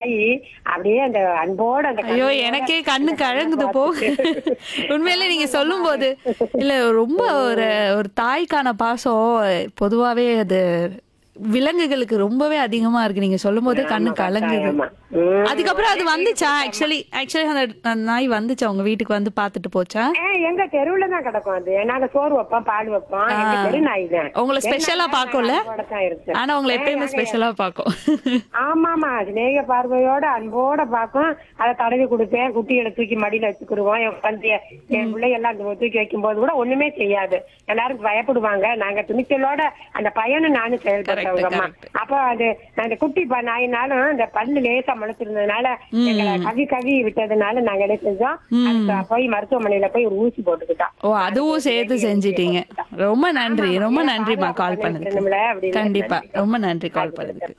தாய் அப்படியே அந்த அன்போட அந்த ஐயோ கண்ணீரோட எனக்கே கண்ணு அந்த கழங்குது போ பார்த்துட்டு. உண்மையிலே நீங்க சொல்லும் போது இல்ல ரொம்ப ஒரு ஒரு தாய்க்கான பாசம் பொதுவாவே அது விலங்குகளுக்கு ரொம்பவே அதிகமா இருக்கு நீங்க சொல்லும் போது கண்ணு கலங்குது ஆமா. ம். அதுக்கப்புறம் அது வந்துச்சா ஆக்சுவலி ஆக்சுவலி அந்த அந்த நாய் வந்துச்சா உங்க வீட்டுக்கு வந்து பாத்துட்டு போச்சா ஆ, எங்க தெருவுல தான் கிடக்கும் அது நாங்க சோறு வைப்போம் பால் வைப்போம் எங்க தெரு நாய் தான் உங்களை ஸ்பெஷலா பாக்கும்ல அன்போட தான் இருக்கு ஆனா உங்களை எப்பயுமே ஸ்பெஷலா பாக்கும் ஆமாமா சிநேக பார்வையோட அன்போட பாக்கும் அதை தடவி கொடுப்பேன் குட்டிகளை தூக்கி மடியில வச்சுக்கிடுவோம் என் வந்து என் பிள்ளைகள்லாம் அந்த தூக்கி வைக்கும் போது கூட ஒண்ணுமே செய்யாது எல்லாரும் பயப்படுவாங்க நாங்க துணிச்சலோட அந்த பையனை நானும் செயல்படுறவங்கம்மா அப்போ அது அந்த குட்டி ப- நாயினாலும் அந்த பல்லு லேசா முளைச்சிருந்ததுனால எங்களை கவி கவி விட்டதுனால நாங்க என்ன செஞ்சோம் அதுக்கு போய் மருத்துவமனையில போய் ஒரு ஊசி போட்டுக்கிட்டோம் ஓ அதுவும் சேர்த்து செஞ்சிட்டீங்க ரொம்ப நன்றி ரொம்ப நன்றிமா கால் நம்மள பண்ணதுக்கு அப்படின்னு கண்டிப்பா ரொம்ப நன்றி கால் பண்ணதுக்கு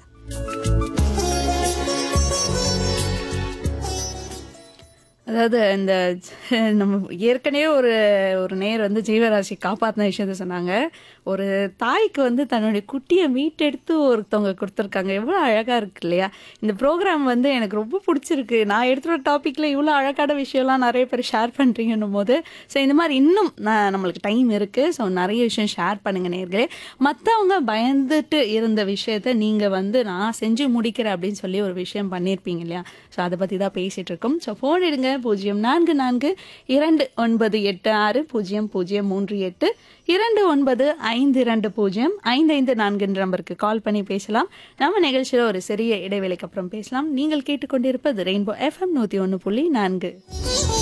அதாவது இந்த நம்ம ஏற்கனவே ஒரு ஒரு நேர் வந்து ஜீவராசி காப்பாத்தின விஷயத்த சொன்னாங்க ஒரு தாய்க்கு வந்து தன்னுடைய குட்டியை மீட்டெடுத்து ஒருத்தவங்க கொடுத்துருக்காங்க எவ்வளோ அழகா இருக்கு இல்லையா இந்த ப்ரோக்ராம் வந்து எனக்கு ரொம்ப பிடிச்சிருக்கு நான் எடுத்துகிற டாப்பிக்ல இவ்வளோ அழகான விஷயம்லாம் நிறைய பேர் ஷேர் பண்ணுறீங்கன்னும் போது ஸோ இந்த மாதிரி இன்னும் நான் நம்மளுக்கு டைம் இருக்கு ஸோ நிறைய விஷயம் ஷேர் பண்ணுங்க நேர்களே மற்றவங்க பயந்துட்டு இருந்த விஷயத்த நீங்க வந்து நான் செஞ்சு முடிக்கிறேன் அப்படின்னு சொல்லி ஒரு விஷயம் பண்ணியிருப்பீங்க இல்லையா ஸோ அதை பற்றி தான் பேசிட்டு இருக்கோம் ஸோ ஃபோன் எடுங்க பூஜ்ஜியம் நான்கு நான்கு இரண்டு ஒன்பது எட்டு ஆறு பூஜ்ஜியம் பூஜ்ஜியம் மூன்று எட்டு இரண்டு ஒன்பது ஐந்து இரண்டு பூஜ்ஜியம் ஐந்து ஐந்து நான்குன்ற நம்பருக்கு கால் பண்ணி பேசலாம் நம்ம நிகழ்ச்சியில் ஒரு சிறிய இடைவேளைக்கு அப்புறம் பேசலாம் நீங்கள் கேட்டுக்கொண்டிருப்பது ரெயின்போ எஃப்எம் நூற்றி ஒன்று புள்ளி நான்கு